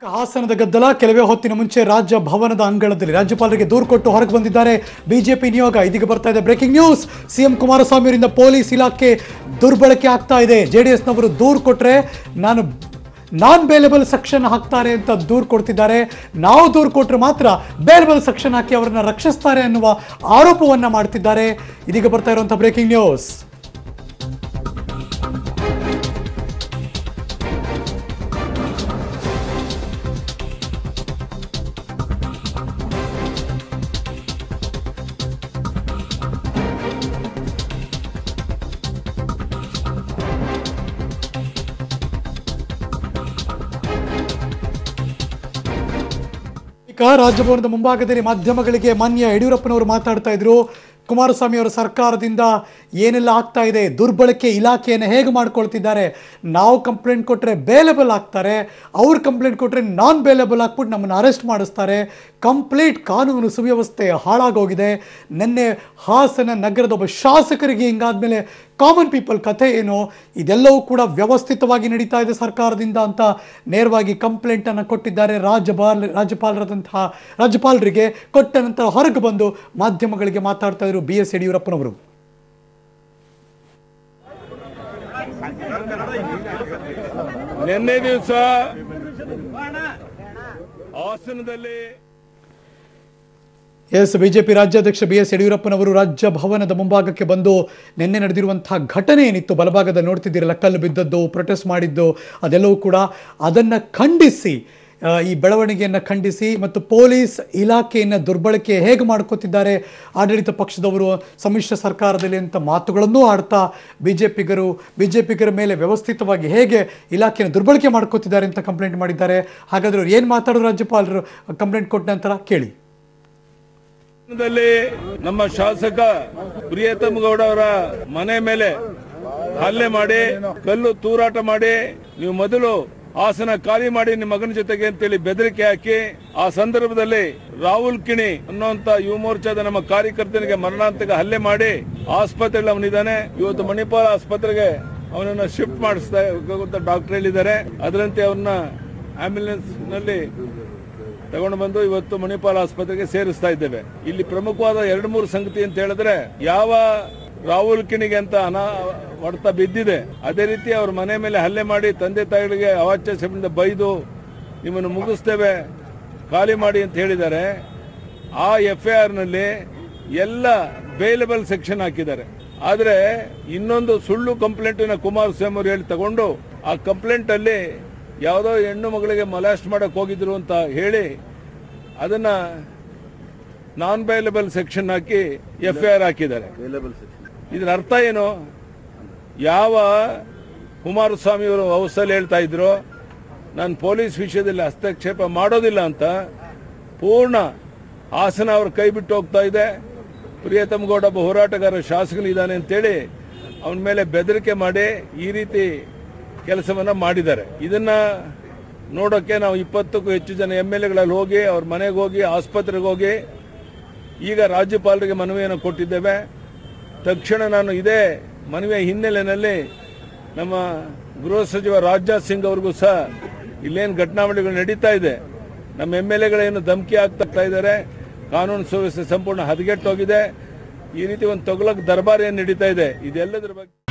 ಹಾಸನದ ಗದ್ದಲ ಕೆಲವೇ ಹೊತ್ತಿನ ಮುಂಚೆ ರಾಜ್ಯ ಭವನದ ಅಂಗಳದಲ್ಲಿ ರಾಜ್ಯಪಾಲರಿಗೆ ದೂರು ಕೊಟ್ಟು ಹೊರಗೆ ಬಂದಿದ್ದಾರೆ ಬಿಜೆಪಿ ನಿಯೋಗ ಇದೀಗ ಬರ್ತಾ ಇದೆ ಬ್ರೇಕಿಂಗ್ ನ್ಯೂಸ್ ಸಿಎಂ ಕುಮಾರಸ್ವಾಮಿ ಅವರಿಂದ ಪೊಲೀಸ್ ಇಲಾಖೆ ದುರ್ಬಳಕೆ ಆಗ್ತಾ ಇದೆ ಜೆಡಿಎಸ್ನವರು ದೂರು ಕೊಟ್ರೆ ನಾನು ನಾನ್ ಬೇಲೆಬಲ್ ಸೆಕ್ಷನ್ ಹಾಕ್ತಾರೆ ಅಂತ ದೂರು ಕೊಡ್ತಿದ್ದಾರೆ ನಾವು ದೂರು ಕೊಟ್ಟರೆ ಮಾತ್ರ ಬೇಲೆಬಲ್ ಸೆಕ್ಷನ್ ಹಾಕಿ ಅವರನ್ನ ರಕ್ಷಿಸ್ತಾರೆ ಅನ್ನುವ ಆರೋಪವನ್ನ ಮಾಡ್ತಿದ್ದಾರೆ ಇದೀಗ ಬರ್ತಾ ಇರುವಂತಹ ಬ್ರೇಕಿಂಗ್ ನ್ಯೂಸ್ ಈಗ ರಾಜಭವನದ ಮುಂಭಾಗದಲ್ಲಿ ಮಾಧ್ಯಮಗಳಿಗೆ ಮಾನ್ಯ ಯಡಿಯೂರಪ್ಪನವರು ಮಾತಾಡ್ತಾ ಇದ್ರು ಕುಮಾರಸ್ವಾಮಿ ಅವರ ಸರ್ಕಾರದಿಂದ ಏನೆಲ್ಲ ಆಗ್ತಾ ಇದೆ ದುರ್ಬಳಕೆ ಇಲಾಖೆಯನ್ನು ಹೇಗೆ ಮಾಡ್ಕೊಳ್ತಿದ್ದಾರೆ ನಾವು ಕಂಪ್ಲೇಂಟ್ ಕೊಟ್ಟರೆ ಬೇಲೆಬಲ್ ಆಗ್ತಾರೆ ಅವ್ರು ಕಂಪ್ಲೇಂಟ್ ಕೊಟ್ಟರೆ ನಾನ್ ಬೇಲೆಬಲ್ ಹಾಕ್ಬಿಟ್ಟು ನಮ್ಮನ್ನು ಅರೆಸ್ಟ್ ಮಾಡಿಸ್ತಾರೆ ಕಂಪ್ಲೀಟ್ ಕಾನೂನು ಸುವ್ಯವಸ್ಥೆ ಹಾಳಾಗೋಗಿದೆ ನಿನ್ನೆ ಹಾಸನ ನಗರದ ಒಬ್ಬ ಶಾಸಕರಿಗೆ ಹಿಂಗಾದ್ಮೇಲೆ ಕಾಮನ್ ಪೀಪಲ್ ಕಥೆ ಏನು ಇದೆಲ್ಲವೂ ಕೂಡ ವ್ಯವಸ್ಥಿತವಾಗಿ ನಡೀತಾ ಇದೆ ಸರ್ಕಾರದಿಂದ ಅಂತ ನೇರವಾಗಿ ಕಂಪ್ಲೇಂಟ್ ಅನ್ನು ಕೊಟ್ಟಿದ್ದಾರೆ ರಾಜ್ಯಪಾಲ ರಾಜ್ಯಪಾಲರಾದಂತಹ ರಾಜ್ಯಪಾಲರಿಗೆ ಕೊಟ್ಟ ನಂತರ ಹೊರಗೆ ಬಂದು ಮಾಧ್ಯಮಗಳಿಗೆ ಮಾತಾಡ್ತಾ ಇದ್ರು ಬಿ ಎಸ್ ಯಡಿಯೂರಪ್ಪನವರು ನಿನ್ನೆ ದಿವಸ ಹಾಸನದಲ್ಲಿ ಎಸ್ ಬಿಜೆಪಿ ರಾಜ್ಯಾಧ್ಯಕ್ಷ ಬಿ ಎಸ್ ಯಡಿಯೂರಪ್ಪನವರು ರಾಜ್ಯ ಭವನದ ಮುಂಭಾಗಕ್ಕೆ ಬಂದು ನಿನ್ನೆ ನಡೆದಿರುವಂತಹ ಘಟನೆ ಏನಿತ್ತು ಬಲಭಾಗದ ನೋಡ್ತಿದ್ದೀರಲ್ಲ ಕಲ್ಲು ಬಿದ್ದದ್ದು ಪ್ರೊಟೆಸ್ಟ್ ಮಾಡಿದ್ದು ಅದೆಲ್ಲವೂ ಕೂಡ ಅದನ್ನು ಖಂಡಿಸಿ ಆ, ಈ ಬೆಳವಣಿಗೆಯನ್ನು ಖಂಡಿಸಿ ಮತ್ತು ಪೊಲೀಸ್ ಇಲಾಖೆಯನ್ನು ದುರ್ಬಳಕೆ ಹೇಗೆ ಮಾಡ್ಕೋತಿದ್ದಾರೆ ಆಡಳಿತ ಪಕ್ಷದವರು ಸಮ್ಮಿಶ್ರ ಸರ್ಕಾರದಲ್ಲಿ ಅಂತ ಮಾತುಗಳನ್ನೂ ಆಡ್ತಾ ಬಿಜೆಪಿಗರು ಬಿಜೆಪಿಗರ ಮೇಲೆ ವ್ಯವಸ್ಥಿತವಾಗಿ ಹೇಗೆ ಇಲಾಖೆಯನ್ನು ದುರ್ಬಳಕೆ ಮಾಡ್ಕೋತಿದ್ದಾರೆ ಅಂತ ಕಂಪ್ಲೇಂಟ್ ಮಾಡಿದ್ದಾರೆ ಹಾಗಾದ್ರೆ ಅವ್ರು ಏನು ಮಾತಾಡೋದು ರಾಜ್ಯಪಾಲರು ಕಂಪ್ಲೇಂಟ್ ಕೊಟ್ಟ ನಂತರ ಕೇಳಿ ಹಾಸನದಲ್ಲಿ ನಮ್ಮ ಶಾಸಕ ಪ್ರಿಯತಮ್ ಗೌಡ ಅವರ ಮನೆ ಮೇಲೆ ಹಲ್ಲೆ ಮಾಡಿ ಕಲ್ಲು ತೂರಾಟ ಮಾಡಿ ನೀವು ಮೊದಲು ಹಾಸನ ಖಾಲಿ ಮಾಡಿ ನಿಮ್ಮ ಮಗನ ಜೊತೆಗೆ ಅಂತೇಳಿ ಬೆದರಿಕೆ ಹಾಕಿ ಆ ಸಂದರ್ಭದಲ್ಲಿ ರಾಹುಲ್ ಕಿಣಿ ಅನ್ನುವಂತ ಯುವ ಮೋರ್ಚಾದ ನಮ್ಮ ಕಾರ್ಯಕರ್ತನಿಗೆ ಮರಣಾಂತಕ ಹಲ್ಲೆ ಮಾಡಿ ಆಸ್ಪತ್ರೆಯಲ್ಲಿ ಅವನಿದ್ದಾನೆ ಇವತ್ತು ಮಣಿಪಾಲ್ ಆಸ್ಪತ್ರೆಗೆ ಅವನನ್ನ ಶಿಫ್ಟ್ ಮಾಡಿಸ್ತಾ ಡಾಕ್ಟರ್ ಹೇಳಿದ್ದಾರೆ ಅದರಂತೆ ಅವನ್ನ ಆಂಬ್ಯುಲೆನ್ಸ್ ನಲ್ಲಿ ತಗೊಂಡು ಬಂದು ಇವತ್ತು ಮಣಿಪಾಲ್ ಆಸ್ಪತ್ರೆಗೆ ಸೇರಿಸ್ತಾ ಇದ್ದೇವೆ ಇಲ್ಲಿ ಪ್ರಮುಖವಾದ ಎರಡು ಮೂರು ಸಂಗತಿ ಅಂತ ಹೇಳಿದ್ರೆ ಯಾವ ರಾಹುಲ್ ಕಿಣಿಗೆ ಅಂತ ಅನಾ ಹೊಡೆತ ಬಿದ್ದಿದೆ ಅದೇ ರೀತಿ ಅವ್ರ ಮನೆ ಮೇಲೆ ಹಲ್ಲೆ ಮಾಡಿ ತಂದೆ ತಾಯಿಗಳಿಗೆ ಅವಾಚ್ಯ ಶಬ್ದದಿಂದ ಬೈದು ನಿಮ್ಮನ್ನು ಮುಗಿಸ್ತೇವೆ ಖಾಲಿ ಮಾಡಿ ಅಂತ ಹೇಳಿದ್ದಾರೆ ಆ ಎಫ್ ಐ ಆರ್ ನಲ್ಲಿ ಎಲ್ಲ ಬೇಲೆಬಲ್ ಸೆಕ್ಷನ್ ಹಾಕಿದ್ದಾರೆ ಆದ್ರೆ ಇನ್ನೊಂದು ಸುಳ್ಳು ಕಂಪ್ಲೇಂಟಿನ ಕುಮಾರಸ್ವಾಮಿ ಅವರು ಹೇಳಿ ತಗೊಂಡು ಆ ಕಂಪ್ಲೇಂಟ್ ಅಲ್ಲಿ ಯಾವುದೋ ಹೆಣ್ಣು ಮಗಳಿಗೆ ಮೊಲಾಸ್ಟ್ ಮಾಡಕ್ ಹೋಗಿದ್ರು ಅಂತ ಹೇಳಿ ಅದನ್ನ ನಾನ್ ಬೈಲಬಲ್ ಸೆಕ್ಷನ್ ಹಾಕಿ ಎಫ್ ಐ ಆರ್ ಹಾಕಿದ್ದಾರೆ ಇದರ ಅರ್ಥ ಏನು ಯಾವ ಕುಮಾರಸ್ವಾಮಿ ಅವರು ಅವಸ್ಥೆಯಲ್ಲಿ ಹೇಳ್ತಾ ಇದ್ರು ನಾನು ಪೊಲೀಸ್ ವಿಷಯದಲ್ಲಿ ಹಸ್ತಕ್ಷೇಪ ಮಾಡೋದಿಲ್ಲ ಅಂತ ಪೂರ್ಣ ಹಾಸನ ಅವ್ರ ಕೈ ಬಿಟ್ಟು ಹೋಗ್ತಾ ಇದೆ ಪ್ರಿಯತಮ್ ಗೌಡ ಒಬ್ಬ ಹೋರಾಟಗಾರ ಶಾಸಕನಿದ್ದಾನೆ ಅಂತೇಳಿ ಅವನ ಮೇಲೆ ಬೆದರಿಕೆ ಮಾಡಿ ಈ ರೀತಿ ಕೆಲಸವನ್ನ ಮಾಡಿದ್ದಾರೆ ಇದನ್ನ ನೋಡೋಕೆ ನಾವು ಇಪ್ಪತ್ತಕ್ಕೂ ಹೆಚ್ಚು ಜನ ಎಮ್ ಎಲ್ ಎಗಳಲ್ಲಿ ಹೋಗಿ ಅವ್ರ ಮನೆಗೆ ಹೋಗಿ ಆಸ್ಪತ್ರೆಗೆ ಹೋಗಿ ಈಗ ರಾಜ್ಯಪಾಲರಿಗೆ ಮನವಿಯನ್ನು ಕೊಟ್ಟಿದ್ದೇವೆ ತಕ್ಷಣ ನಾನು ಇದೇ ಮನವಿಯ ಹಿನ್ನೆಲೆಯಲ್ಲಿ ನಮ್ಮ ಗೃಹ ಸಚಿವ ರಾಜನಾಥ್ ಸಿಂಗ್ ಅವ್ರಿಗೂ ಸಹ ಇಲ್ಲೇನು ಘಟನಾವಳಿಗಳು ನಡೀತಾ ಇದೆ ನಮ್ಮ ಎಮ್ ಎಲ್ ಎಗಳೇನು ಧಮಕಿ ಆಗ್ತಾ ಇದ್ದಾರೆ ಕಾನೂನು ಸುವ್ಯವಸ್ಥೆ ಸಂಪೂರ್ಣ ಹದಗೆಟ್ಟೋಗಿದೆ ಈ ರೀತಿ ಒಂದು ತೊಗಲಕ್ ದರ್ಬಾರ್ ಏನು ನಡೀತಾ ಇದೆ ಇದೆಲ್ಲದರ ಬಗ್ಗೆ